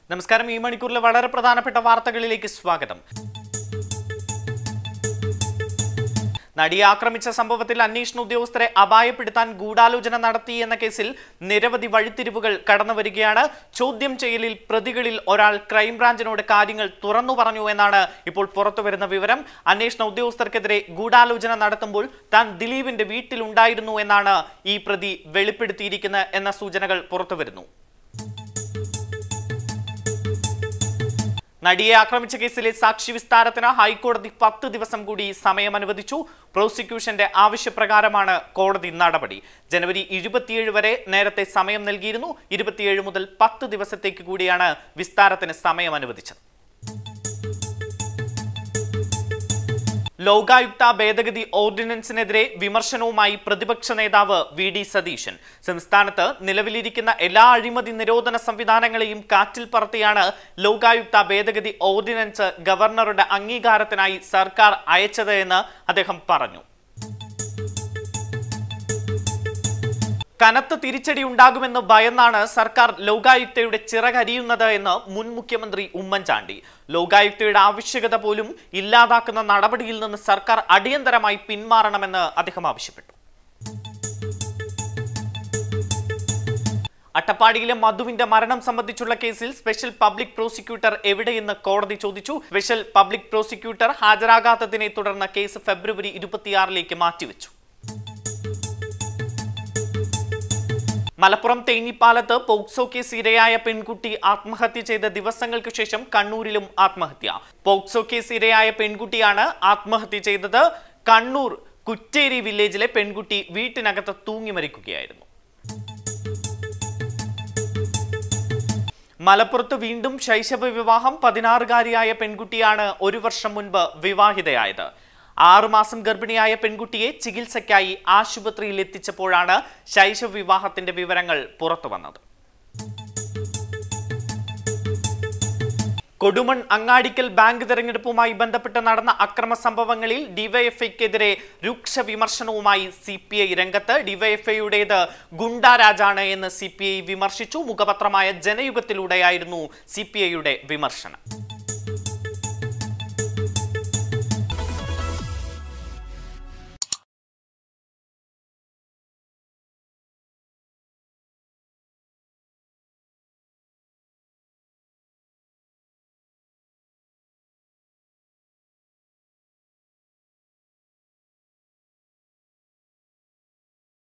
നമസ്കാരം ഈ മണിക്കൂറിലെ വളരെ പ്രധാനപ്പെട്ട വാർത്തകളിലേക്ക് സ്വാഗതം നടിയെ ആക്രമിച്ച സംഭവത്തിൽ അന്വേഷണ ഉദ്യോഗസ്ഥരെ അപായപ്പെടുത്താൻ ഗൂഢാലോചന നടത്തി എന്ന കേസിൽ നിരവധി വഴിത്തിരിവുകൾ കടന്നു വരികയാണ് ചോദ്യം ചെയ്യലിൽ പ്രതികളിൽ ഒരാൾ ക്രൈംബ്രാഞ്ചിനോട് കാര്യങ്ങൾ തുറന്നു പറഞ്ഞു എന്നാണ് ഇപ്പോൾ പുറത്തുവരുന്ന വിവരം അന്വേഷണ ഉദ്യോഗസ്ഥർക്കെതിരെ ഗൂഢാലോചന നടത്തുമ്പോൾ താൻ ദിലീപിന്റെ വീട്ടിലുണ്ടായിരുന്നു എന്നാണ് ഈ പ്രതി വെളിപ്പെടുത്തിയിരിക്കുന്നത് എന്ന സൂചനകൾ പുറത്തുവരുന്നു നടിയെ ആക്രമിച്ച കേസിലെ സാക്ഷി വിസ്താരത്തിന് ഹൈക്കോടതി പത്ത് ദിവസം കൂടി സമയം അനുവദിച്ചു പ്രോസിക്യൂഷന്റെ ആവശ്യപ്രകാരമാണ് കോടതി നടപടി ജനുവരി ഇരുപത്തിയേഴ് വരെ നേരത്തെ സമയം നൽകിയിരുന്നു ഇരുപത്തിയേഴ് മുതൽ പത്ത് ദിവസത്തേക്ക് കൂടിയാണ് വിസ്താരത്തിന് സമയം അനുവദിച്ചത് ലോകായുക്ത ഭേദഗതി ഓർഡിനൻസിനെതിരെ വിമർശനവുമായി പ്രതിപക്ഷ നേതാവ് വി ഡി സതീശൻ സംസ്ഥാനത്ത് നിലവിലിരിക്കുന്ന എല്ലാ അഴിമതി നിരോധന സംവിധാനങ്ങളെയും കാറ്റിൽ പറത്തിയാണ് ലോകായുക്ത ഭേദഗതി ഓർഡിനൻസ് ഗവർണറുടെ അംഗീകാരത്തിനായി സർക്കാർ അയച്ചത് എന്ന് അദ്ദേഹം പറഞ്ഞു കനത്ത തിരിച്ചടി ഉണ്ടാകുമെന്ന് ഭയന്നാണ് സർക്കാർ ലോകായുക്തയുടെ ചിറകരിയുന്നത് എന്ന് മുൻ മുഖ്യമന്ത്രി ഉമ്മൻചാണ്ടി ലോകായുക്തയുടെ ആവശ്യകത പോലും ഇല്ലാതാക്കുന്ന നടപടിയിൽ നിന്ന് സർക്കാർ അടിയന്തരമായി പിന്മാറണമെന്ന് അദ്ദേഹം ആവശ്യപ്പെട്ടു അട്ടപ്പാടിയിലെ മധുവിന്റെ മരണം സംബന്ധിച്ചുള്ള കേസിൽ സ്പെഷ്യൽ പബ്ലിക് പ്രോസിക്യൂട്ടർ എവിടെയെന്ന് കോടതി ചോദിച്ചു സ്പെഷ്യൽ പബ്ലിക് പ്രോസിക്യൂട്ടർ ഹാജരാകാത്തതിനെ തുടർന്ന് കേസ് ഫെബ്രുവരി ഇരുപത്തിയാറിലേക്ക് മാറ്റിവെച്ചു മലപ്പുറം തേഞ്ഞിപ്പാലത്ത് പോക്സോ കേസ് ഇരയായ പെൺകുട്ടി ആത്മഹത്യ ചെയ്ത ദിവസങ്ങൾക്ക് ശേഷം കണ്ണൂരിലും ആത്മഹത്യ പോക്സോ കേസ് ഇരയായ പെൺകുട്ടിയാണ് ആത്മഹത്യ ചെയ്തത് കണ്ണൂർ കുറ്റേരി വില്ലേജിലെ പെൺകുട്ടി വീട്ടിനകത്ത് തൂങ്ങി മരിക്കുകയായിരുന്നു മലപ്പുറത്ത് വീണ്ടും ശൈശവ വിവാഹം പതിനാറുകാരിയായ പെൺകുട്ടിയാണ് ഒരു വർഷം മുൻപ് വിവാഹിതയായത് ആറുമാസം ഗർഭിണിയായ പെൺകുട്ടിയെ ചികിത്സയ്ക്കായി ആശുപത്രിയിൽ എത്തിച്ചപ്പോഴാണ് ശൈശവ വിവാഹത്തിന്റെ വിവരങ്ങൾ പുറത്തു വന്നത് കൊടുമൺ അങ്ങാടിക്കൽ ബാങ്ക് തെരഞ്ഞെടുപ്പുമായി ബന്ധപ്പെട്ട് നടന്ന അക്രമ സംഭവങ്ങളിൽ ഡിവൈഎഫ്ഐക്കെതിരെ രൂക്ഷ വിമർശനവുമായി സി പി ഐ രംഗത്ത് ഡിവൈഎഫ്ഐയുടേത് ഗുണ്ടാരാജാണ് എന്ന് സി പി ഐ വിമർശിച്ചു മുഖപത്രമായ ജനയുഗത്തിലൂടെയായിരുന്നു സി പി ഐയുടെ വിമർശനം